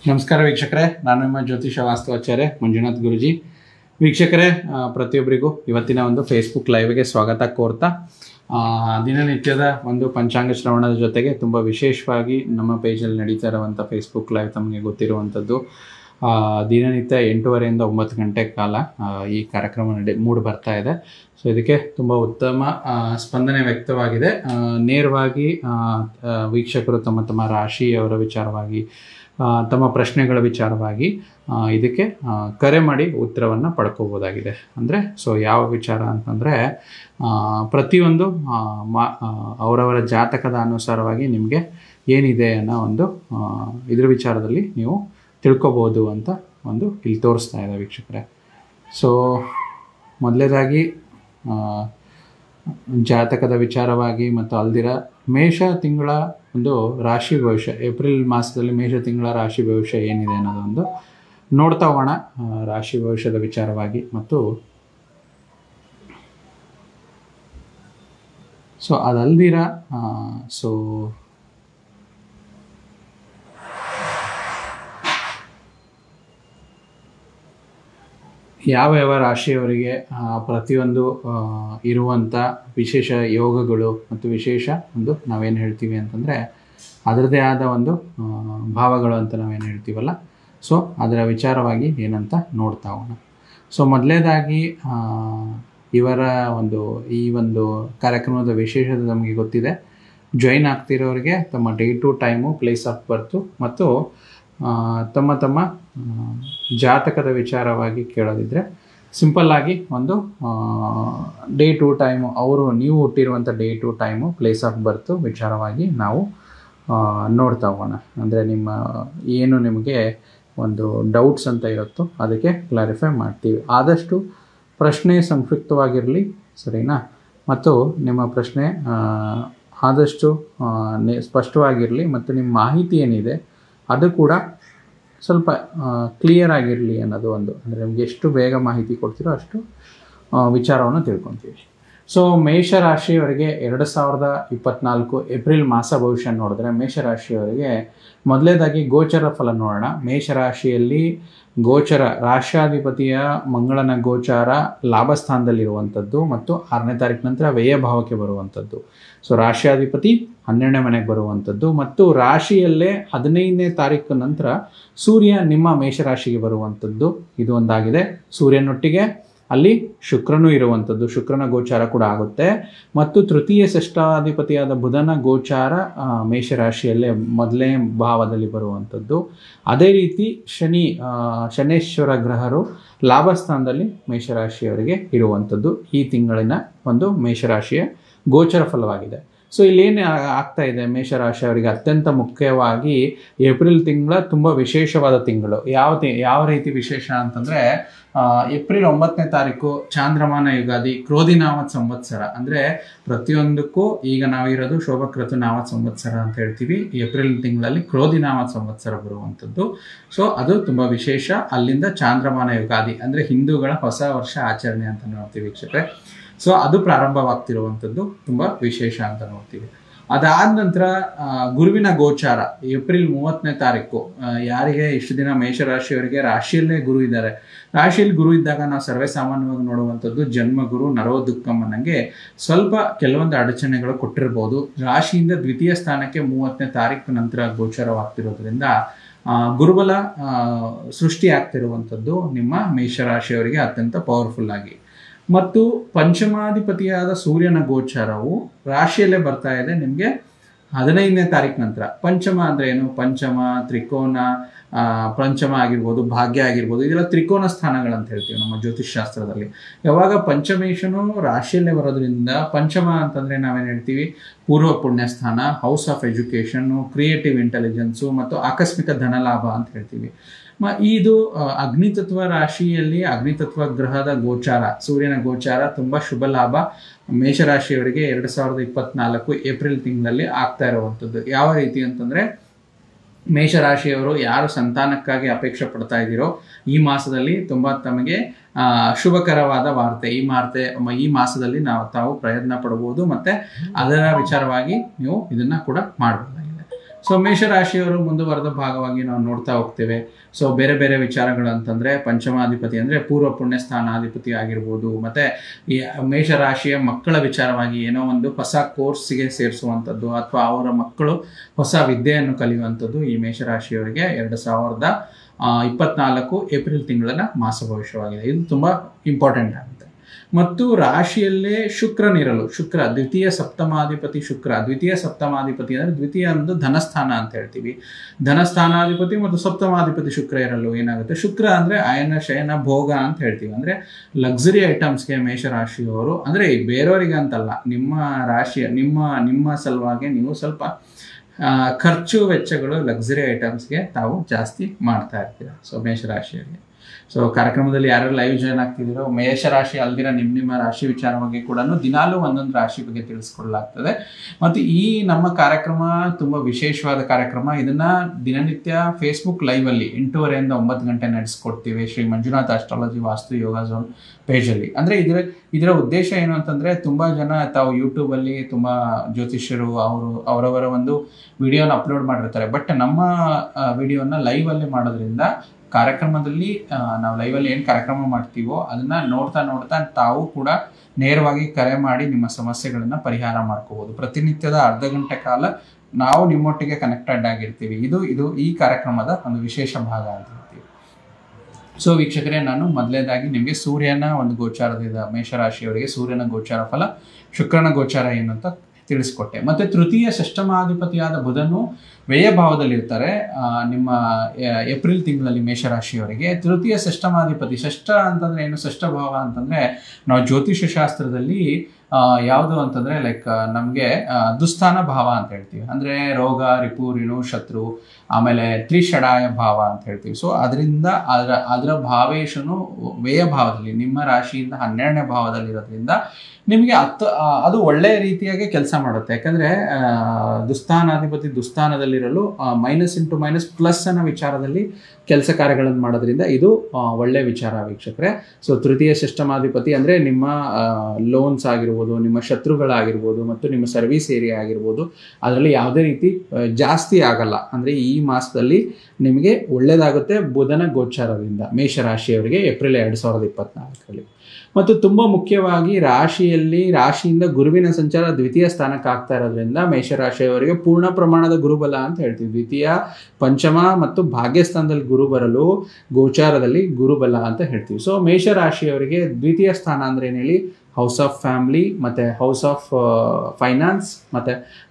ನಮಸ್ಕಾರ ವೀಕ್ಷಕರೇ ನಾನು ನಿಮ್ಮ ಜ್ಯೋತಿಷ ವಾಸ್ತವಾಚಾರ್ಯ ಮಂಜುನಾಥ್ ಗುರುಜಿ ವೀಕ್ಷಕರೇ ಆ, ಪ್ರತಿಯೊಬ್ಬರಿಗೂ ಇವತ್ತಿನ ಒಂದು ಫೇಸ್ಬುಕ್ ಲೈವ್ಗೆ ಸ್ವಾಗತ ಕೋರ್ತಾ ಆ, ದಿನನಿತ್ಯದ ಒಂದು ಪಂಚಾಂಗ ಶ್ರವಣದ ಜೊತೆಗೆ ತುಂಬ ವಿಶೇಷವಾಗಿ ನಮ್ಮ ಪೇಜಲ್ಲಿ ನಡೀತಾ ಇರುವಂಥ ಫೇಸ್ಬುಕ್ ಲೈವ್ ತಮಗೆ ಗೊತ್ತಿರುವಂಥದ್ದು ಆ, ದಿನನಿತ್ಯ ಎಂಟೂವರೆಯಿಂದ ಒಂಬತ್ತು ಗಂಟೆ ಕಾಲ ಆ, ಈ ಕಾರ್ಯಕ್ರಮ ನಡೆ ಮೂಡಿ ಬರ್ತಾ ಇದೆ ಸೊ ಇದಕ್ಕೆ ತುಂಬ ಉತ್ತಮ ಆ, ಸ್ಪಂದನೆ ವ್ಯಕ್ತವಾಗಿದೆ ಆ, ನೇರವಾಗಿ ಆ, ಆ, ವೀಕ್ಷಕರು ತಮ್ಮ ತಮ್ಮ ರಾಶಿಯವರ ವಿಚಾರವಾಗಿ ಆ, ತಮ್ಮ ಪ್ರಶ್ನೆಗಳ ವಿಚಾರವಾಗಿ ಆ, ಇದಕ್ಕೆ ಆ, ಕರೆ ಮಾಡಿ ಉತ್ತರವನ್ನು ಪಡ್ಕೋಬೋದಾಗಿದೆ ಅಂದರೆ ಸೊ ಯಾವ ವಿಚಾರ ಅಂತಂದರೆ ಪ್ರತಿಯೊಂದು ಆ, ಮಾ ಆ, ಅವರವರ ಜಾತಕದ ಅನುಸಾರವಾಗಿ ನಿಮಗೆ ಏನಿದೆ ಅನ್ನೋ ಒಂದು ಆ, ಇದ್ರ ವಿಚಾರದಲ್ಲಿ ನೀವು ತಿಳ್ಕೊಬೋದು ಅಂತ ಒಂದು ಇಲ್ಲಿ ತೋರಿಸ್ತಾ ಇದೆ ವೀಕ್ಷಕರೇ ಸೊ ಮೊದಲೇದಾಗಿ ಜಾತಕದ ವಿಚಾರವಾಗಿ ಮತ್ತು ಅಲ್ದಿರ ಮೇಷ ತಿಂಗಳ ಒಂದು ರಾಶಿ ಭವಿಷ್ಯ ಏಪ್ರಿಲ್ ಮಾಸದಲ್ಲಿ ಮೇಷ ತಿಂಗಳ ರಾಶಿ ಭವಿಷ್ಯ ಏನಿದೆ ಅನ್ನೋದೊಂದು ನೋಡ್ತಾ ಹೋಗೋಣ ಆ, ರಾಶಿ ಭವಿಷ್ಯದ ವಿಚಾರವಾಗಿ ಮತ್ತು ಸೊ ಅದಲ್ದಿರ ಸೊ ಯಾವ ಯಾವ ರಾಶಿಯವರಿಗೆ ಆ, ಪ್ರತಿಯೊಂದು ಆ, ಇರುವಂಥ ವಿಶೇಷ ಯೋಗಗಳು ಮತ್ತು ವಿಶೇಷ ಒಂದು ನಾವೇನು ಹೇಳ್ತೀವಿ ಅಂತಂದರೆ ಅದರದೇ ಆದ ಒಂದು ಆ, ಭಾವಗಳು ಅಂತ ನಾವೇನು ಹೇಳ್ತೀವಲ್ಲ ಸೊ ಅದರ ವಿಚಾರವಾಗಿ ಏನಂತ ನೋಡ್ತಾ ಹೋಗೋಣ ಸೊ ಮೊದಲೇದಾಗಿ ಇವರ ಒಂದು ಈ ಒಂದು ಕಾರ್ಯಕ್ರಮದ ವಿಶೇಷತೆ ನಮಗೆ ಗೊತ್ತಿದೆ ಜಾಯಿನ್ ಆಗ್ತಿರೋರಿಗೆ ತಮ್ಮ date time place of birth ಮತ್ತು ಆ, ತಮ್ಮ ತಮ್ಮ ಆ, ಜಾತಕದ ವಿಚಾರವಾಗಿ ಕೇಳೋದಿದ್ರೆ ಸಿಂಪಲ್ ಆಗಿ ಒಂದು ಡೇ ಟು ಟೈಮು ಅವರು ನೀವು ಹುಟ್ಟಿರುವಂಥ date time place of birth ವಿಚಾರವಾಗಿ ನಾವು ಆ, ನೋಡ್ತಾ ಹೋಗೋಣ ಅಂದರೆ ನಿಮ್ಮ ಏನು ನಿಮಗೆ ಒಂದು ಡೌಟ್ಸ್ ಅಂತ ಇರುತ್ತೋ ಅದಕ್ಕೆ ಕ್ಲಾರಿಫೈ ಮಾಡ್ತೀವಿ ಆದಷ್ಟು ಪ್ರಶ್ನೆ ಸಂಕ್ಷಿಪ್ತವಾಗಿರಲಿ ಸರಿನಾ ಮತ್ತು ನಿಮ್ಮ ಪ್ರಶ್ನೆ ಆ, ಆದಷ್ಟು ಆ, ನೆ- ಸ್ಪಷ್ಟವಾಗಿರಲಿ ಮತ್ತು ನಿಮ್ಮ ಮಾಹಿತಿ ಏನಿದೆ ಅದು ಕೂಡ ಸ್ವಲ್ಪ ಕ್ಲಿಯರ್ ಆಗಿರಲಿ ಅನ್ನೋದು ಒಂದು ಅಂದರೆ ನಿಮ್ಗೆ ಎಷ್ಟು ಬೇಗ ಮಾಹಿತಿ ಕೊಡ್ತೀರೋ ಅಷ್ಟು ಆ, ವಿಚಾರವನ್ನು ತಿಳ್ಕೊತೀವಿ ಸೊ ಮೇಷರಾಶಿಯವರಿಗೆ ಎರಡು ಸಾವಿರದ ಇಪ್ಪತ್ನಾಲ್ಕು ಏಪ್ರಿಲ್ ಮಾಸ ಭವಿಷ್ಯ ನೋಡಿದ್ರೆ ಮೇಷರಾಶಿಯವರಿಗೆ ಮೊದಲೇದಾಗಿ ಗೋಚರ ಫಲ ನೋಡೋಣ ಮೇಷರಾಶಿಯಲ್ಲಿ ಗೋಚರ ರಾಷ್ಟ್ರಾಧಿಪತಿಯ ಮಂಗಳನ ಗೋಚಾರ ಲಾಭ ಸ್ಥಾನದಲ್ಲಿರುವಂಥದ್ದು ಮತ್ತು ಆರನೇ ತಾರೀಕು ನಂತರ ವ್ಯಯ ಭಾವಕ್ಕೆ ಬರುವಂಥದ್ದು ಸೊ ರಾಷ್ಟ್ರಾಧಿಪತಿ ಹನ್ನೆರಡನೇ ಮನೆಗೆ ಬರುವಂಥದ್ದು ಮತ್ತು ರಾಶಿಯಲ್ಲೇ ಹದಿನೈದನೇ ತಾರೀಕು ನಂತರ ಸೂರ್ಯ ನಿಮ್ಮ ಮೇಷರಾಶಿಗೆ ಬರುವಂಥದ್ದು ಇದು ಒಂದಾಗಿದೆ ಸೂರ್ಯನೊಟ್ಟಿಗೆ ಅಲ್ಲಿ ಶುಕ್ರನೂ ಇರುವಂಥದ್ದು ಶುಕ್ರನ ಗೋಚಾರ ಕೂಡ ಆಗುತ್ತೆ ಮತ್ತು ತೃತೀಯ ಷಷ್ಠಾಧಿಪತಿಯಾದ ಬುಧನ ಗೋಚಾರ ಆ, ಮೇಷರಾಶಿಯಲ್ಲೇ ಮೊದಲನೇ ಭಾವದಲ್ಲಿ ಬರುವಂಥದ್ದು ಅದೇ ರೀತಿ ಶನಿ ಆ, ಶನೇಶ್ವರ ಗ್ರಹರು ಲಾಭ ಸ್ಥಾನದಲ್ಲಿ ಮೇಷರಾಶಿಯವರಿಗೆ ಇರುವಂಥದ್ದು ಈ ತಿಂಗಳಿನ ಒಂದು ಮೇಷರಾಶಿಯ ಗೋಚರ ಫಲವಾಗಿದೆ ಸೊ ಇಲ್ಲೇನು ಆಗ್ತಾ ಇದೆ ಮೇಷರಾಶಿಯವರಿಗೆ ಅತ್ಯಂತ ಮುಖ್ಯವಾಗಿ ಏಪ್ರಿಲ್ ತಿಂಗಳ ತುಂಬ ವಿಶೇಷವಾದ ತಿಂಗಳು ಯಾವ ತಿ ಯಾವ ರೀತಿ ವಿಶೇಷ ಅಂತಂದರೆ ಏಪ್ರಿಲ್ ಒಂಬತ್ತನೇ ತಾರೀಕು ಚಾಂದ್ರಮಾನ ಯುಗಾದಿ ಕ್ರೋಧಿನಾಮತ್ ಸಂವತ್ಸರ ಅಂದರೆ ಪ್ರತಿಯೊಂದಕ್ಕೂ ಈಗ ನಾವಿರೋದು ಶೋಭಕೃತು ನಾಮತ್ ಸಂವತ್ಸರ ಅಂತ ಹೇಳ್ತೀವಿ ಏಪ್ರಿಲ್ ತಿಂಗಳಲ್ಲಿ ಕ್ರೋಧಿನಾಮತ್ ಸಂವತ್ಸರ ಬರುವಂಥದ್ದು ಸೊ ಅದು ತುಂಬ ವಿಶೇಷ ಅಲ್ಲಿಂದ ಚಾಂದ್ರಮಾನ ಯುಗಾದಿ ಅಂದರೆ ಹಿಂದೂಗಳ ಹೊಸ ವರ್ಷ ಆಚರಣೆ ಅಂತ ನೋಡ್ತೀವಿ ವೀಕ್ಷಕರೇ ಸೊ ಅದು ಪ್ರಾರಂಭವಾಗ್ತಿರುವಂಥದ್ದು ತುಂಬ ವಿಶೇಷ ಅಂತ ನೋಡ್ತೀವಿ ಅದಾದ ನಂತರ ಆ, ಗುರುವಿನ ಗೋಚಾರ ಏಪ್ರಿಲ್ ಮೂವತ್ತನೇ ತಾರೀಕು ಆ, ಯಾರಿಗೆ ಇಷ್ಟು ದಿನ ಮೇಷರಾಶಿಯವರಿಗೆ ರಾಶಿಯಲ್ಲೇ ಗುರು ಇದ್ದಾರೆ ರಾಶಿಯಲ್ಲಿ ಗುರು ಇದ್ದಾಗ ನಾವು ಸರ್ವೇ ಸಾಮಾನ್ಯವಾಗಿ ನೋಡುವಂಥದ್ದು ಜನ್ಮ ಗುರು ನರೋ ದುಃಖಂ ಅನ್ನಂಗೆ ಸ್ವಲ್ಪ ಕೆಲವೊಂದು ಅಡಚಣೆಗಳು ಕೊಟ್ಟಿರ್ಬೋದು ರಾಶಿಯಿಂದ ದ್ವಿತೀಯ ಸ್ಥಾನಕ್ಕೆ ಮೂವತ್ತನೇ ತಾರೀಕು ನಂತರ ಗೋಚರವಾಗ್ತಿರೋದ್ರಿಂದ ಆ, ಗುರುಬಲ ಆ, ಸೃಷ್ಟಿ ಆಗ್ತಿರುವಂಥದ್ದು ನಿಮ್ಮ ಮೇಷರಾಶಿಯವರಿಗೆ ಅತ್ಯಂತ ಪವರ್ಫುಲ್ ಆಗಿ ಮತ್ತು ಪಂಚಮಾಧಿಪತಿಯಾದ ಸೂರ್ಯನ ಗೋಚಾರವು ರಾಶಿಯಲ್ಲೇ ಬರ್ತಾ ಇದೆ ನಿಮಗೆ ಹದಿನೈದನೇ ತಾರೀಕು ನಂತರ ಪಂಚಮ ಅಂದ್ರೆ ಏನು ಪಂಚಮ ತ್ರಿಕೋನ ಆ, ಪಂಚಮ ಆಗಿರ್ಬೋದು ಭಾಗ್ಯ ಆಗಿರ್ಬೋದು ಇದೆಲ್ಲ ತ್ರಿಕೋನ ಸ್ಥಾನಗಳಂತ ಹೇಳ್ತೀವಿ ನಮ್ಮ ಜ್ಯೋತಿಷ್ ಶಾಸ್ತ್ರದಲ್ಲಿ ಯಾವಾಗ ಪಂಚಮೇಶನು ರಾಶಿಯಲ್ಲೇ ಬರೋದ್ರಿಂದ ಪಂಚಮ ಅಂತಂದ್ರೆ ನಾವೇನು ಹೇಳ್ತೀವಿ ಪೂರ್ವ ಪುಣ್ಯ ಸ್ಥಾನ house of education creative intelligence ಮತ್ತು ಆಕಸ್ಮಿಕ ಧನಲಾಭ ಅಂತ ಹೇಳ್ತೀವಿ ಮ ಇದು ಆ, ಅಗ್ನಿತತ್ವ ರಾಶಿಯಲ್ಲಿ ಅಗ್ನಿತತ್ವ ಗ್ರಹದ ಗೋಚಾರ ಸೂರ್ಯನ ಗೋಚಾರ ತುಂಬ ಶುಭ ಲಾಭ ಮೇಷರಾಶಿಯವರಿಗೆ ಎರಡು ಸಾವಿರದ ಇಪ್ಪತ್ನಾಲ್ಕು ಏಪ್ರಿಲ್ ತಿಂಗಳಲ್ಲಿ ಆಗ್ತಾ ಇರುವಂಥದ್ದು ಯಾವ ರೀತಿ ಅಂತಂದ್ರೆ ಮೇಷರಾಶಿಯವರು ಯಾರು ಸಂತಾನಕ್ಕಾಗಿ ಅಪೇಕ್ಷೆ ಪಡ್ತಾ ಇದ್ದೀರೋ ಈ ಮಾಸದಲ್ಲಿ ತುಂಬ ತಮಗೆ ಆ, ಶುಭಕರವಾದ ವಾರ್ತೆ ಈ ವಾರ್ತೆ ಈ ಮಾಸದಲ್ಲಿ ನಾವು ತಾವು ಪ್ರಯತ್ನ ಪಡಬಹುದು ಮತ್ತೆ ಅದರ ವಿಚಾರವಾಗಿ ನೀವು ಇದನ್ನ ಕೂಡ ಮಾಡಬಹುದಾಗಿದೆ ಸೊ ಮೇಷರಾಶಿಯವರು ಮುಂದುವರೆದ ಭಾಗವಾಗಿ ನಾವು ನೋಡ್ತಾ ಹೋಗ್ತೇವೆ ಸೊ ಬೇರೆ ಬೇರೆ ವಿಚಾರಗಳು ಅಂತಂದ್ರೆ ಪಂಚಮಾಧಿಪತಿ ಅಂದ್ರೆ ಪೂರ್ವ ಪುಣ್ಯ ಸ್ಥಾನಾಧಿಪತಿ ಆಗಿರ್ಬೋದು ಮತ್ತೆ ಈ ಮೇಷರಾಶಿಯ ಮಕ್ಕಳ ವಿಚಾರವಾಗಿ ಏನೋ ಒಂದು ಹೊಸ ಕೋರ್ಸ್ಗೆ ಸೇರಿಸುವಂಥದ್ದು ಅಥವಾ ಅವರ ಮಕ್ಕಳು ಹೊಸ ವಿದ್ಯೆಯನ್ನು ಕಲಿಯುವಂಥದ್ದು ಈ ಮೇಷರಾಶಿಯವರಿಗೆ ಎರಡು ಸಾವಿರದ ಆ, ಇಪ್ಪತ್ನಾಲ್ಕು ಏಪ್ರಿಲ್ ತಿಂಗಳ ಮಾಸ ಭವಿಷ್ಯವಾಗಿದೆ ಇದು ತುಂಬ ಇಂಪಾರ್ಟೆಂಟ್ ಆಗುತ್ತೆ ಮತ್ತು ರಾಶಿಯಲ್ಲೇ ಶುಕ್ರನಿರಲು ಶುಕ್ರ ದ್ವಿತೀಯ ಸಪ್ತಮಾಧಿಪತಿ ಶುಕ್ರ ದ್ವಿತೀಯ ಸಪ್ತಮಾಧಿಪತಿ ಅಂದರೆ ದ್ವಿತೀಯ ಒಂದು ಧನಸ್ಥಾನ ಅಂತ ಹೇಳ್ತೀವಿ ಧನಸ್ಥಾನಾಧಿಪತಿ ಮತ್ತು ಸಪ್ತಮಾಧಿಪತಿ ಶುಕ್ರ ಇರಲು ಏನಾಗುತ್ತೆ ಶುಕ್ರ ಅಂದರೆ ಅಯನ ಶಯನ ಭೋಗ ಅಂತ ಹೇಳ್ತೀವಿ ಅಂದರೆ ಲಕ್ಸುರಿ ಐಟಮ್ಸ್ಗೆ ಮೇಷರಾಶಿಯವರು ಅಂದರೆ ಬೇರೆಯವರಿಗೆ ಅಂತಲ್ಲ ನಿಮ್ಮ ರಾಶಿಯ ನಿಮ್ಮ ನಿಮ್ಮ ಸಲುವಾಗಿ ನೀವು ಸ್ವಲ್ಪ ಆ, ಖರ್ಚು ವೆಚ್ಚಗಳು ಲಕ್ಸುರಿ ಐಟಮ್ಸ್ಗೆ ತಾವು ಜಾಸ್ತಿ ಮಾಡ್ತಾ ಇರ್ತೀರ ಸೊ ಮೇಷರಾಶಿಯಲ್ಲಿ ಸೊ ಕಾರ್ಯಕ್ರಮದಲ್ಲಿ ಯಾರು ಲೈವ್ ಜಾಯ್ನ್ ಆಗ್ತಿದ್ದೀರೋ ಮೇಷರಾಶಿ ಅಲ್ದಿರ ನಿಮ್ಮ ನಿಮ್ಮ ರಾಶಿ ವಿಚಾರವಾಗಿ ಕೂಡ ದಿನಾಲೂ ಒಂದೊಂದು ರಾಶಿ ಬಗ್ಗೆ ತಿಳಿಸ್ಕೊಡ್ಲಾಗ್ತದೆ ಮತ್ತು ಈ ನಮ್ಮ ಕಾರ್ಯಕ್ರಮ ತುಂಬ ವಿಶೇಷವಾದ ಕಾರ್ಯಕ್ರಮ ಇದನ್ನ ದಿನನಿತ್ಯ ಫೇಸ್ಬುಕ್ ಲೈವ್ ಅಲ್ಲಿ ಎಂಟೂವರೆಯಿಂದ ಒಂಬತ್ತು ಗಂಟೆ ನಡೆಸ್ಕೊಡ್ತೀವಿ ಶ್ರೀ ಮಂಜುನಾಥ್ ಆಸ್ಟ್ರಾಲಜಿ ವಾಸ್ತು ಯೋಗ ಝೋನ್ ಪೇಜಲ್ಲಿ ಅಂದರೆ ಇದರ ಇದರ ಉದ್ದೇಶ ಏನು ಅಂತಂದರೆ ತುಂಬ ಜನ ತಾವು ಯೂಟ್ಯೂಬಲ್ಲಿ ತುಂಬ ಜ್ಯೋತಿಷ್ಯರು ಅವರು ಅವರವರ ಒಂದು ವಿಡಿಯೋನ ಅಪ್ಲೋಡ್ ಮಾಡಿರ್ತಾರೆ ಬಟ್ ನಮ್ಮ ವಿಡಿಯೋನ ಲೈವಲ್ಲಿ ಮಾಡೋದ್ರಿಂದ ಕಾರ್ಯಕ್ರಮದಲ್ಲಿ ಆ, ನಾವು ಲೈವಲ್ಲಿ ಏನು ಕಾರ್ಯಕ್ರಮ ಮಾಡ್ತೀವೋ ಅದನ್ನ ನೋಡ್ತಾ ನೋಡ್ತಾ ತಾವು ಕೂಡ ನೇರವಾಗಿ ಕರೆ ಮಾಡಿ ನಿಮ್ಮ ಸಮಸ್ಯೆಗಳನ್ನ ಪರಿಹಾರ ಮಾಡ್ಕೋಬಹುದು ಪ್ರತಿನಿತ್ಯದ ಅರ್ಧ ಗಂಟೆ ಕಾಲ ನಾವು ನಿಮ್ಮೊಟ್ಟಿಗೆ ಕನೆಕ್ಟೆಡ್ ಆಗಿರ್ತೀವಿ ಇದು ಇದು ಈ ಕಾರ್ಯಕ್ರಮದ ಒಂದು ವಿಶೇಷ ಭಾಗ ಅಂತ ಹೇಳ್ತೀವಿ ಸೊ ವೀಕ್ಷಕರೇ ನಾನು ಮೊದಲೇದಾಗಿ ನಿಮಗೆ ಸೂರ್ಯನ ಒಂದು ಗೋಚಾರದಿಂದ ಮೇಷರಾಶಿಯವರಿಗೆ ಸೂರ್ಯನ ಗೋಚಾರ ಫಲ ಶುಕ್ರನ ಗೋಚಾರ ಏನು ಅಂತ ತಿಳಿಸ್ಕೊಟ್ಟೆ ಮತ್ತೆ ತೃತೀಯ ಷಷ್ಠಮಾಧಿಪತಿಯಾದ ಬುಧನು ವ್ಯಯ ಭಾವದಲ್ಲಿರ್ತಾರೆ ಆ, ನಿಮ್ಮ ಎ- ಏಪ್ರಿಲ್ ತಿಂಗಳಲ್ಲಿ ಮೇಷರಾಶಿಯವರಿಗೆ ತೃತೀಯ ಷಷ್ಠಮಾಧಿಪತಿ ಷಷ್ಠ ಅಂತಂದ್ರೆ ಏನು ಷಷ್ಠ ಭಾವ ಅಂತಂದ್ರೆ ನಾವು ಜ್ಯೋತಿಷ್ಯ ಶಾಸ್ತ್ರದಲ್ಲಿ ಆ, ಯಾವುದು ಅಂತಂದ್ರೆ ಲೈಕ್ ನಮಗೆ ದುಸ್ಥಾನ ಭಾವ ಅಂತ ಹೇಳ್ತೀವಿ ಅಂದ್ರೆ ರೋಗ ರಿಪು ರಿಣು ಶತ್ರು ಆಮೇಲೆ ತ್ರಿಷಡಾಯ ಭಾವ ಅಂತ ಹೇಳ್ತೀವಿ ಸೊ ಅದರಿಂದ ಅದರ ಅದರ ಭಾವೇಶನು ವ್ಯಯ ಭಾವದಲ್ಲಿ ನಿಮ್ಮ ರಾಶಿಯಿಂದ ಹನ್ನೆರಡನೇ ಭಾವದಲ್ಲಿರೋದ್ರಿಂದ ನಿಮಗೆ ಅತ್ತ ಆ, ಅದು ಒಳ್ಳೆಯ ರೀತಿಯಾಗಿ ಕೆಲಸ ಮಾಡುತ್ತೆ ಯಾಕಂದ್ರೆ ಆ, ದುಸ್ಥಾನಾಧಿಪತಿ ದುಸ್ಥಾನದಲ್ಲಿರಲು ಮೈನಸ್ ಇಂಟು ಮೈನಸ್ ಪ್ಲಸ್ ಅನ್ನೋ ವಿಚಾರದಲ್ಲಿ ಕೆಲಸ ಕಾರ್ಯಗಳನ್ನು ಮಾಡೋದ್ರಿಂದ ಇದು ಆ, ಒಳ್ಳೆಯ ವಿಚಾರ ವೀಕ್ಷಕರೇ ಸೊ ತೃತೀಯ ಸಿಸ್ಟಮಾಧಿಪತಿ ಅಂದರೆ ನಿಮ್ಮ ಲೋನ್ಸ್ ಆಗಿರ್ಬೋದು ನಿಮ್ಮ ಶತ್ರುಗಳಾಗಿರ್ಬೋದು ಮತ್ತು ನಿಮ್ಮ ಸರ್ವಿಸ್ ಏರಿಯಾ ಆಗಿರ್ಬೋದು ಅದರಲ್ಲಿ ಯಾವುದೇ ರೀತಿ ಆ, ಜಾಸ್ತಿ ಆಗಲ್ಲ ಅಂದರೆ ಈ ಮಾಸದಲ್ಲಿ ನಿಮಗೆ ಒಳ್ಳೆಯದಾಗುತ್ತೆ ಬುಧನ ಗೋಚಾರದಿಂದ ಮೇಷರಾಶಿಯವರಿಗೆ ಏಪ್ರಿಲ್ ಎರಡು ಸಾವಿರದ ಇಪ್ಪತ್ನಾಲ್ಕರಲ್ಲಿ ಮತ್ತು ತುಂಬ ಮುಖ್ಯವಾಗಿ ರಾಶಿಯಲ್ಲಿ ರಾಶಿಯಿಂದ ಗುರುವಿನ ಸಂಚಾರ ದ್ವಿತೀಯ ಸ್ಥಾನಕ್ಕೆ ಆಗ್ತಾ ಇರೋದ್ರಿಂದ ಮೇಷರಾಶಿಯವರಿಗೆ ಪೂರ್ಣ ಪ್ರಮಾಣದ ಗುರುಬಲ ಅಂತ ಹೇಳ್ತೀವಿ ದ್ವಿತೀಯ ಪಂಚಮ ಮತ್ತು ಭಾಗ್ಯಸ್ಥಾನದಲ್ಲಿ ಗುರು ಬರಲು ಗೋಚಾರದಲ್ಲಿ ಗುರುಬಲ ಅಂತ ಹೇಳ್ತೀವಿ ಸೊ ಮೇಷರಾಶಿಯವರಿಗೆ ದ್ವಿತೀಯ ಸ್ಥಾನ ಅಂದ್ರೆ ಏನು ಹೇಳಿ ಹೌಸ್ ಆಫ್ ಫ್ಯಾಮ್ಲಿ ಮತ್ತು ಹೌಸ್ ಆಫ್ ಫೈನಾನ್ಸ್ ಮತ್ತು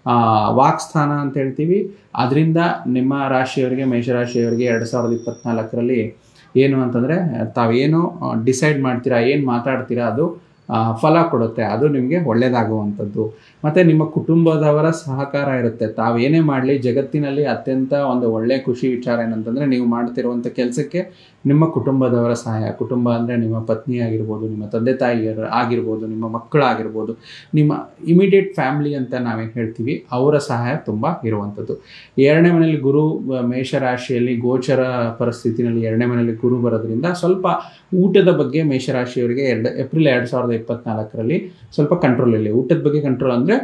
ವಾಕ್ ಸ್ಥಾನ ಅಂತ ಹೇಳ್ತೀವಿ ಅದರಿಂದ ನಿಮ್ಮ ರಾಶಿಯವರಿಗೆ ಮೇಷರಾಶಿಯವರಿಗೆ ಎರಡು ಸಾವಿರದ ಇಪ್ಪತ್ನಾಲ್ಕರಲ್ಲಿ ಏನು ಅಂತಂದರೆ ತಾವೇನು ಡಿಸೈಡ್ ಮಾಡ್ತೀರಾ ಏನು ಮಾತಾಡ್ತೀರಾ ಅದು ಆ, ಫಲ ಕೊಡುತ್ತೆ ಅದು ನಿಮಗೆ ಒಳ್ಳೆಯದಾಗುವಂಥದ್ದು ಮತ್ತು ನಿಮ್ಮ ಕುಟುಂಬದವರ ಸಹಕಾರ ಇರುತ್ತೆ ತಾವೇನೇ ಮಾಡಲಿ ಜಗತ್ತಿನಲ್ಲಿ ಅತ್ಯಂತ ಒಂದು ಒಳ್ಳೆಯ ಖುಷಿ ವಿಚಾರ ಏನಂತಂದರೆ ನೀವು ಮಾಡ್ತಿರುವಂಥ ಕೆಲಸಕ್ಕೆ ನಿಮ್ಮ ಕುಟುಂಬದವರ ಸಹಾಯ ಕುಟುಂಬ ಅಂದರೆ ನಿಮ್ಮ ಪತ್ನಿ ಆಗಿರ್ಬೋದು ನಿಮ್ಮ ತಂದೆ ತಾಯಿ ಆಗಿರ್ಬೋದು ನಿಮ್ಮ ಮಕ್ಕಳಾಗಿರ್ಬೋದು ನಿಮ್ಮ ಇಮಿಡಿಯೇಟ್ ಫ್ಯಾಮ್ಲಿ ಅಂತ ನಾವೇನು ಹೇಳ್ತೀವಿ ಅವರ ಸಹಾಯ ತುಂಬ ಇರುವಂಥದ್ದು ಎರಡನೇ ಮನೆಯಲ್ಲಿ ಗುರು ಆ, ಮೇಷರಾಶಿಯಲ್ಲಿ ಗೋಚರ ಪರಿಸ್ಥಿತಿನಲ್ಲಿ ಎರಡನೇ ಮನೆಯಲ್ಲಿ ಗುರು ಬರೋದ್ರಿಂದ ಸ್ವಲ್ಪ ಊಟದ ಬಗ್ಗೆ ಮೇಷರಾಶಿಯವರಿಗೆ ಎರಡು ಏಪ್ರಿಲ್ ಎರಡು ಸಾವಿರದ ಇಪ್ಪತ್ನಾಲ್ಕರಲ್ಲಿ ಸ್ವಲ್ಪ ಕಂಟ್ರೋಲ್ ಇಲ್ಲಿ ಊಟದ ಬಗ್ಗೆ ಕಂಟ್ರೋಲ್ ಅಂದರೆ